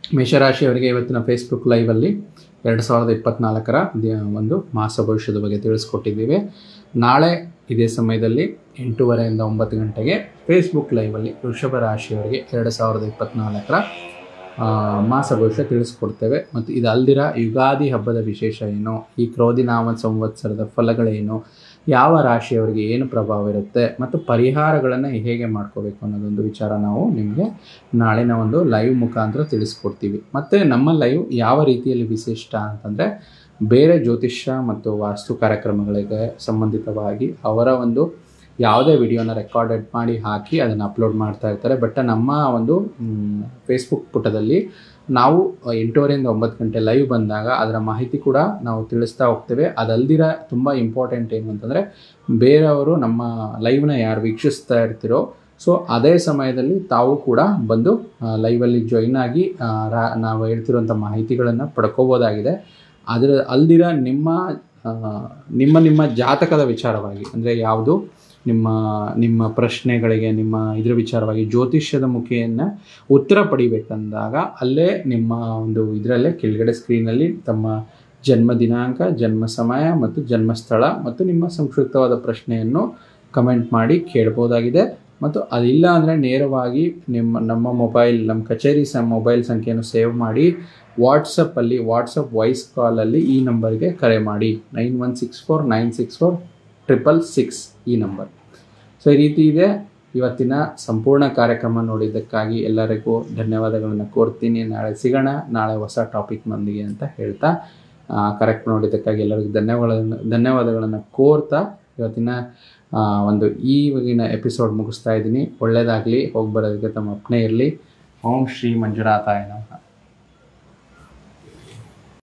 ಮೇಷರಾಶಿಯವರಿಗೆ ಇವತ್ತಿನ ಫೇಸ್ಬುಕ್ ಲೈವಲ್ಲಿ ಎರಡು ಸಾವಿರದ ಇಪ್ಪತ್ತ್ನಾಲ್ಕರ ದಿ- ಒಂದು ಮಾಸ ಭವಿಷ್ಯದ ಬಗ್ಗೆ ತಿಳಿಸ್ಕೊಟ್ಟಿದ್ದೀವಿ ನಾಳೆ ಇದೇ ಸಮಯದಲ್ಲಿ ಎಂಟೂವರೆಯಿಂದ ಒಂಬತ್ತು ಗಂಟೆಗೆ ಫೇಸ್ಬುಕ್ ಲೈವಲ್ಲಿ ವೃಷಭ ರಾಶಿಯವರಿಗೆ ಎರಡು ಸಾವಿರದ ಇಪ್ಪತ್ತ್ನಾಲ್ಕರ ಆ, ಮಾಸ ಭವಿಷ್ಯ ತಿಳಿಸ್ಕೊಡ್ತೇವೆ ಮತ್ತು ಇದು ಅಲ್ದಿರ ಯುಗಾದಿ ಹಬ್ಬದ ವಿಶೇಷ ಏನು ಈ ಕ್ರೋಧಿನಾಮ ಸಂವತ್ಸರದ ಫಲಗಳೇನು ಯಾವ ರಾಶಿಯವರಿಗೆ ಏನು ಪ್ರಭಾವ ಇರುತ್ತೆ ಮತ್ತು ಪರಿಹಾರಗಳನ್ನು ಹೇಗೆ ಮಾಡ್ಕೋಬೇಕು ಅನ್ನೋದೊಂದು ವಿಚಾರ ನಾವು ನಿಮಗೆ ನಾಳಿನ ಒಂದು ಲೈವ್ ಮುಖಾಂತರ ತಿಳಿಸ್ಕೊಡ್ತೀವಿ ಮತ್ತು ನಮ್ಮ ಲೈವ್ ಯಾವ ರೀತಿಯಲ್ಲಿ ವಿಶಿಷ್ಟ ಅಂತಂದರೆ ಬೇರೆ ಜ್ಯೋತಿಷ್ಯ ಮತ್ತು ವಾಸ್ತು ಕಾರ್ಯಕ್ರಮಗಳಿಗೆ ಸಂಬಂಧಿತವಾಗಿ ಅವರ ಒಂದು ಯಾವುದೇ ವಿಡಿಯೋನ ರೆಕಾರ್ಡೆಡ್ ಮಾಡಿ ಹಾಕಿ ಅದನ್ನು ಅಪ್ಲೋಡ್ ಮಾಡ್ತಾ ಇರ್ತಾರೆ ಬಟ್ ನಮ್ಮ ಒಂದು ಫೇಸ್ಬುಕ್ ಪುಟದಲ್ಲಿ ನಾವು ಎಂಟೂವರೆಯಿಂದ ಒಂಬತ್ತು ಗಂಟೆ ಲೈವ್ ಬಂದಾಗ ಅದರ ಮಾಹಿತಿ ಕೂಡ ನಾವು ತಿಳಿಸ್ತಾ ಹೋಗ್ತೇವೆ ಅದಲ್ದಿರ ತುಂಬ ಇಂಪಾರ್ಟೆಂಟ್ ಏನು ಅಂತಂದರೆ ಬೇರೆಯವರು ನಮ್ಮ ಲೈವ್ನ ಯಾರು ವೀಕ್ಷಿಸ್ತಾ ಇರ್ತಿರೋ ಸೊ ಅದೇ ಸಮಯದಲ್ಲಿ ತಾವು ಕೂಡ ಬಂದು ಲೈವಲ್ಲಿ ಜಾಯಿನ್ ಆಗಿ ಆ, ರಾ ನಾವು ಹೇಳ್ತಿರುವಂಥ ಮಾಹಿತಿಗಳನ್ನು ಪಡ್ಕೋಬೋದಾಗಿದೆ ಅದರ ಅಲ್ದಿರ ನಿಮ್ಮ ಆ, ನಿಮ್ಮ ನಿಮ್ಮ ಜಾತಕದ ವಿಚಾರವಾಗಿ ಅಂದರೆ ಯಾವುದು ನಿಮ್ಮ ನಿಮ್ಮ ಪ್ರಶ್ನೆಗಳಿಗೆ ನಿಮ್ಮ ಇದರ ವಿಚಾರವಾಗಿ ಜ್ಯೋತಿಷ್ಯದ ಮುಖೇನ ಉತ್ತರ ಪಡಿಬೇಕಂದಾಗ ಅಲ್ಲೇ ನಿಮ್ಮ ಒಂದು ಇದರಲ್ಲೇ ಕೆಳಗಡೆ ಸ್ಕ್ರೀನಲ್ಲಿ ತಮ್ಮ ಜನ್ಮ ದಿನಾಂಕ ಜನ್ಮ ಸಮಯ ಮತ್ತು ಜನ್ಮಸ್ಥಳ ಮತ್ತು ನಿಮ್ಮ ಸಂಕ್ಷಿಪ್ತವಾದ ಪ್ರಶ್ನೆಯನ್ನು ಕಮೆಂಟ್ ಮಾಡಿ ಕೇಳ್ಬೋದಾಗಿದೆ ಮತ್ತು ಅದಿಲ್ಲ ಅಂದರೆ ನೇರವಾಗಿ ನಿಮ್ಮ ನಮ್ಮ ಮೊಬೈಲ್ ನಮ್ಮ ಕಚೇರಿ ಸ ಮೊಬೈಲ್ ಸಂಖ್ಯೆಯನ್ನು ಸೇವ್ ಮಾಡಿ ವಾಟ್ಸಪ್ಪಲ್ಲಿ ವಾಟ್ಸಪ್ ವಾಯ್ಸ್ ಕಾಲಲ್ಲಿ ಈ ನಂಬರ್ಗೆ ಕರೆ ಮಾಡಿ nine one six four nine six four triple six ಈ ನಂಬರ್ ಸೊ ಈ ರೀತಿ ಇದೆ ಇವತ್ತಿನ ಸಂಪೂರ್ಣ ಕಾರ್ಯಕ್ರಮ ನೋಡಿದ್ದಕ್ಕಾಗಿ ಎಲ್ಲರಿಗೂ ಧನ್ಯವಾದಗಳನ್ನು ಕೋರ್ತೀನಿ ನಾಳೆ ಸಿಗೋಣ ನಾಳೆ ಹೊಸ ಟಾಪಿಕ್ನೊಂದಿಗೆ ಅಂತ ಹೇಳ್ತಾ ಕರೆಕ್ಟ್ ನೋಡಿದ್ದಕ್ಕಾಗಿ ಎಲ್ಲರಿಗೂ ಧನ್ಯವಾದಗಳನ್ನು ಧನ್ಯವಾದಗಳನ್ನು ಕೋರ್ತಾ ಇವತ್ತಿನ ಆ, ಒಂದು ಈವಾಗಿನ ಎಪಿಸೋಡ್ ಮುಗಿಸ್ತಾ ಇದ್ದೀನಿ ಒಳ್ಳೆಯದಾಗಲಿ ಹೋಗಿ ಬರೋದಕ್ಕೆ ತಮ್ಮ ಅಪ್ಪಣೆ ಇರಲಿ ಓಂ ಶ್ರೀ ಮಂಜುನಾಥಾಯ ನಮಃ